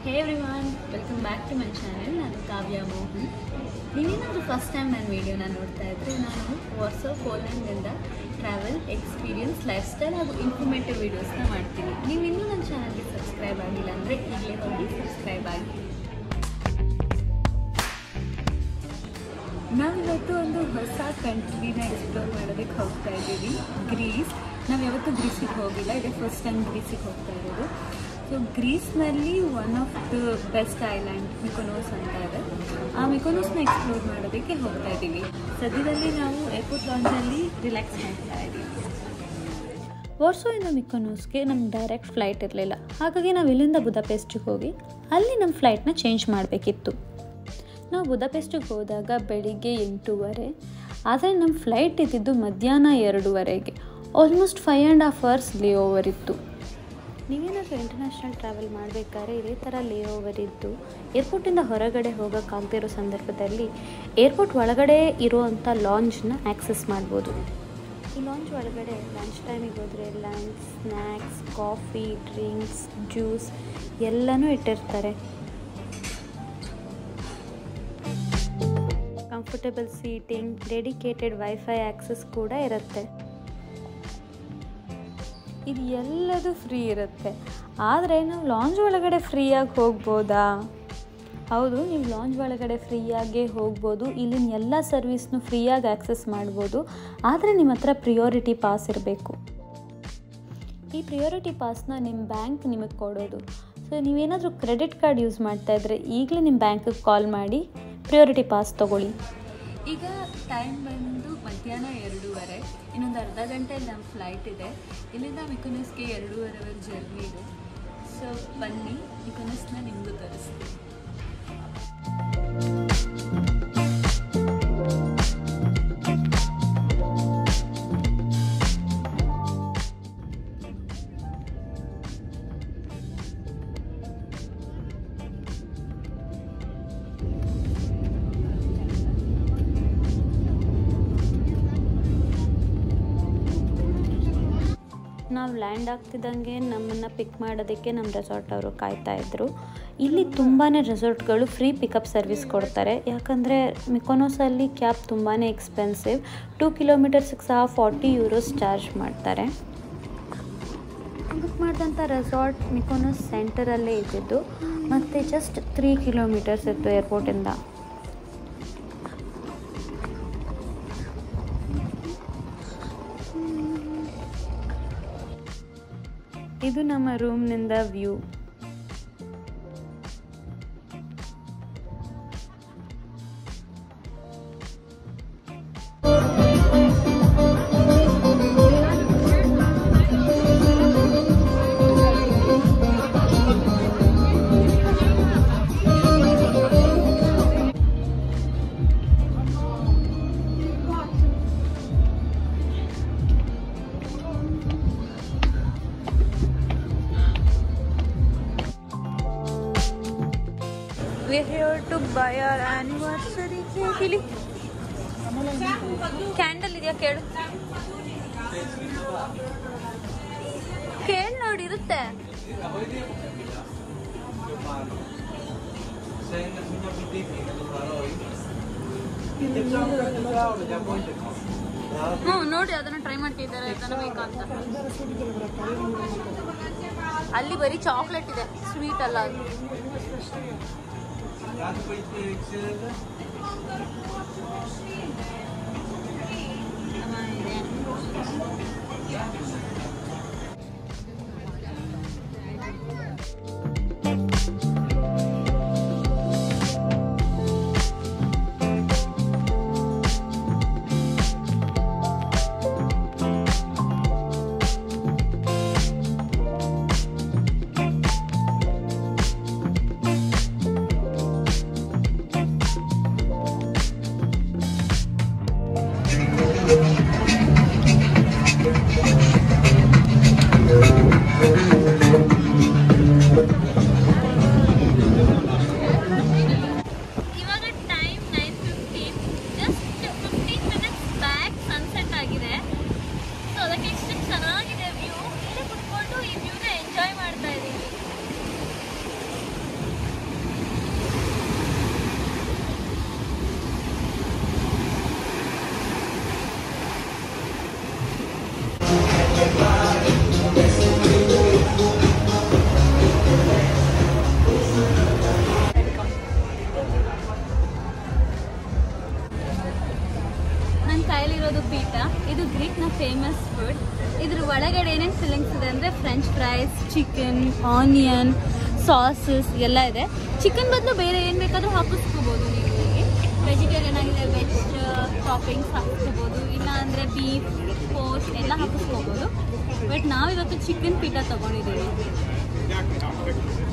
hey everyone welcome back to my channel ನಾನು ಕಾವ್ಯ ಮೋಹನ್ ನೀವೇನಾದರೂ first time ನನ್ನ ವೀಡಿಯೋನ ನೋಡ್ತಾ ಇದ್ದರೆ ನಾನು ವಾಟ್ಸಪ್ ಪೋಲೆಂಡ್ನಿಂದ ಟ್ರಾವೆಲ್ ಎಕ್ಸ್ಪೀರಿಯನ್ಸ್ ಲೈಫ್ ಸ್ಟೈಲ್ ಹಾಗೂ ಇನ್ಫಾರ್ಮೇಟಿವ್ ವೀಡಿಯೋಸ್ನ ಮಾಡ್ತೀನಿ ನೀವು ಇನ್ನೂ ನನ್ನ ಚಾನಲ್ಗೆ ಸಬ್ಸ್ಕ್ರೈಬ್ ಆಗಿಲ್ಲ ಅಂದರೆ ಈಗಲೇ ಹೋಗಿ ಸಬ್ಸ್ಕ್ರೈಬ್ ಆಗಿ ನಾವಿವತ್ತು ಒಂದು ಹೊಸ ಕಂಟ್ರಿನ ಎಕ್ಸ್ಪ್ಲೋರ್ ಮಾಡೋದಕ್ಕೆ ಹೋಗ್ತಾ ಇದ್ದೀವಿ ಗ್ರೀಸ್ ನಾವು ಯಾವತ್ತೂ ಗ್ರೀಸಿಗೆ ಹೋಗಿಲ್ಲ ಇದೇ ಫಸ್ಟ್ ಟೈಮ್ ಗ್ರೀಸಿಗೆ ಹೋಗ್ತಾ ಇರೋದು ಸೊ ಗ್ರೀಸ್ನಲ್ಲಿ one of the best island Mykonos ಅಂತ ಇದೆ ಆ ಮಿಕೊನೋಸ್ನ ಎಕ್ಸ್ಪ್ಲೋರ್ ಮಾಡೋದಕ್ಕೆ ಹೋಗ್ತಾ ಇದ್ದೀವಿ ಸದ್ಯದಲ್ಲಿ ನಾವು ಏರ್ಪೋರ್ಟ್ ಲಾಂಚಲ್ಲಿ ರಿಲ್ಯಾಕ್ಸ್ ಮಾಡ್ತಾ ಇದ್ದೀವಿ ವಾರ್ಸೋಯಿಂದ ಮಿಕೊನೋಸ್ಗೆ ನಮ್ಗೆ ಡೈರೆಕ್ಟ್ ಫ್ಲೈಟ್ ಇರಲಿಲ್ಲ ಹಾಗಾಗಿ ನಾವು ಇಲ್ಲಿಂದ ಬುದಾಪೆಸ್ಟಿಗೆ ಹೋಗಿ ಅಲ್ಲಿ ನಮ್ಮ ಫ್ಲೈಟ್ನ ಚೇಂಜ್ ಮಾಡಬೇಕಿತ್ತು ನಾವು ಬುದಾಪೆಸ್ಟಿಗೆ ಹೋದಾಗ ಬೆಳಿಗ್ಗೆ ಎಂಟೂವರೆ ಆದರೆ ನಮ್ಮ ಫ್ಲೈಟ್ ಇದ್ದಿದ್ದು ಮಧ್ಯಾಹ್ನ ಎರಡೂವರೆಗೆ almost five and half hours layover ಇತ್ತು ನೀವೇನಾದರೂ ಇಂಟರ್ನ್ಯಾಷನಲ್ ಟ್ರಾವೆಲ್ ಮಾಡಬೇಕಾದ್ರೆ ಇದೇ ಥರ ಲೇ ಓವರ್ ಇದ್ದು ಏರ್ಪೋರ್ಟಿಂದ ಹೊರಗಡೆ ಹೋಗೋಕ್ಕಾಗದಿರೋ ಸಂದರ್ಭದಲ್ಲಿ ಏರ್ಪೋರ್ಟ್ ಒಳಗಡೆ ಇರುವಂಥ ಲಾಂಜ್ನ ಆ್ಯಕ್ಸೆಸ್ ಮಾಡ್ಬೋದು ಈ ಲಾಂಚ್ ಒಳಗಡೆ ಲಂಚ್ ಟೈಮಿಗೆ ಹೋದರೆ lunch snacks coffee drinks juice ಎಲ್ಲನೂ ಇಟ್ಟಿರ್ತಾರೆ comfortable seating dedicated wifi access ಕೂಡ ಇರುತ್ತೆ ಇದು ಎಲ್ಲದೂ ಫ್ರೀ ಇರುತ್ತೆ ಆದರೆ ನಾವು ಲಾಂಜ್ ಒಳಗಡೆ ಫ್ರೀಯಾಗಿ ಹೋಗ್ಬೋದಾ ಹೌದು ನೀವು ಲಾಂಜ್ ಒಳಗಡೆ ಫ್ರೀಯಾಗೇ ಹೋಗ್ಬೋದು ಇಲ್ಲಿನ ಎಲ್ಲ ಸರ್ವಿಸ್ನು ಫ್ರೀಯಾಗಿ ಆ್ಯಕ್ಸೆಸ್ ಮಾಡ್ಬೋದು ಆದರೆ ನಿಮ್ಮ ಹತ್ರ ಪ್ರಿಯಾರಿಟಿ ಪಾಸ್ ಇರಬೇಕು ಈ ಪ್ರಿಯಾರಿಟಿ ಪಾಸ್ನ ನಿಮ್ಮ ಬ್ಯಾಂಕ್ ನಿಮಗೆ ಕೊಡೋದು ಸೊ ನೀವೇನಾದರೂ ಕ್ರೆಡಿಟ್ ಕಾರ್ಡ್ ಯೂಸ್ ಮಾಡ್ತಾ ಇದ್ದರೆ ಈಗಲೇ ನಿಮ್ಮ ಬ್ಯಾಂಕಿಗೆ ಕಾಲ್ ಮಾಡಿ ಪ್ರಿಯಾರಿಟಿ ಪಾಸ್ ತೊಗೊಳ್ಳಿ ಈಗ ಟೈಮ್ ಬಂದು ಮಧ್ಯಾಹ್ನ ಎರಡೂವರೆ ಇನ್ನೊಂದು ಅರ್ಧ ಗಂಟೆಯಲ್ಲಿ ನಮ್ಮ ಫ್ಲೈಟ್ ಇದೆ ಇಲ್ಲಿಂದ ಮಿಕೊನಸ್ಗೆ ಎರಡೂವರೆ ಅವರ್ ಜರ್ನಿ ಇದೆ ಸೊ ಬನ್ನಿ ಮಿಕೊನಸ್ನ ನಿಮಗೂ ತೋರಿಸ್ತೀನಿ ನಾವು ಲ್ಯಾಂಡ್ ಆಗ್ತಿದ್ದಂಗೆ ನಮ್ಮನ್ನು ಪಿಕ್ ಮಾಡೋದಕ್ಕೆ ನಮ್ಮ ರೆಸಾರ್ಟ್ ಅವರು ಕಾಯ್ತಾ ಇದ್ದರು ಇಲ್ಲಿ ತುಂಬಾ ರೆಸಾರ್ಟ್ಗಳು ಫ್ರೀ ಪಿಕಪ್ ಸರ್ವಿಸ್ ಕೊಡ್ತಾರೆ ಯಾಕಂದರೆ ಮಿಕೊನೋಸಲ್ಲಿ ಕ್ಯಾಬ್ ತುಂಬಾ ಎಕ್ಸ್ಪೆನ್ಸಿವ್ ಟೂ ಕಿಲೋಮೀಟರ್ಸಿಗೆ ಸಹ ಫಾರ್ಟಿ ಯೂರೋಸ್ ಚಾರ್ಜ್ ಮಾಡ್ತಾರೆ ಬುಕ್ ಮಾಡಿದಂಥ ರೆಸಾರ್ಟ್ ಮಿಕೊನೋಸ್ ಸೆಂಟರಲ್ಲೇ ಇದ್ದಿದ್ದು ಮತ್ತು ಜಸ್ಟ್ ತ್ರೀ ಕಿಲೋಮೀಟರ್ಸ್ ಇತ್ತು ಏರ್ಪೋರ್ಟಿಂದ ಇದು ನಮ್ಮ ರೂಮ್ನಿಂದ view We're here to buy our anniversary cake ಇಲ್ಲಿ ಕ್ಯಾಂಡಲ್ ಇದೆಯಾ ಕೇಳು ಕೇಳಿ ನೋಡಿ ಇರುತ್ತೆ ಹ್ಞೂ ನೋಡಿ ಅದನ್ನ ಟ್ರೈ ಮಾಡ್ತಿದ್ದಾರೆ ಅದನ್ನ ಬೇಕಂತ ಅಲ್ಲಿ ಬರೀ ಚಾಕ್ಲೇಟ್ ಇದೆ ಸ್ವೀಟ್ ಅಲ್ಲ ಅದು ಫೇಮಸ್ ಫುಡ್ ಇದ್ರ ಒಳಗಡೆ ಏನೇನು ಫಿಲ್ಲಿಂಗ್ಸ್ ಇದೆ ಅಂದರೆ French fries chicken onion sauces ಎಲ್ಲ ಇದೆ ಚಿಕನ್ ಬದಲು ಬೇರೆ ಏನು ಬೇಕಾದರೂ ಹಾಕಿಸ್ಕೋಬೋದು ನೀವು ಇಲ್ಲಿ ವೆಜಿಟೇರಿಯನ್ ಆಗಿದೆ ವೆಜ್ ಟಾಪಿಂಗ್ಸ್ ಹಾಕಿಸ್ಕೋಬೋದು ಇಲ್ಲ ಅಂದರೆ ಬೀಫ್ ಪೋಸ್ಟ್ ಎಲ್ಲ ಹಾಕಿಸ್ಕೋಬೋದು ಬಟ್ ನಾವಿವತ್ತು ಚಿಕನ್ ಪಿಜ್ಜಾ ತೊಗೊಂಡಿದ್ದೀವಿ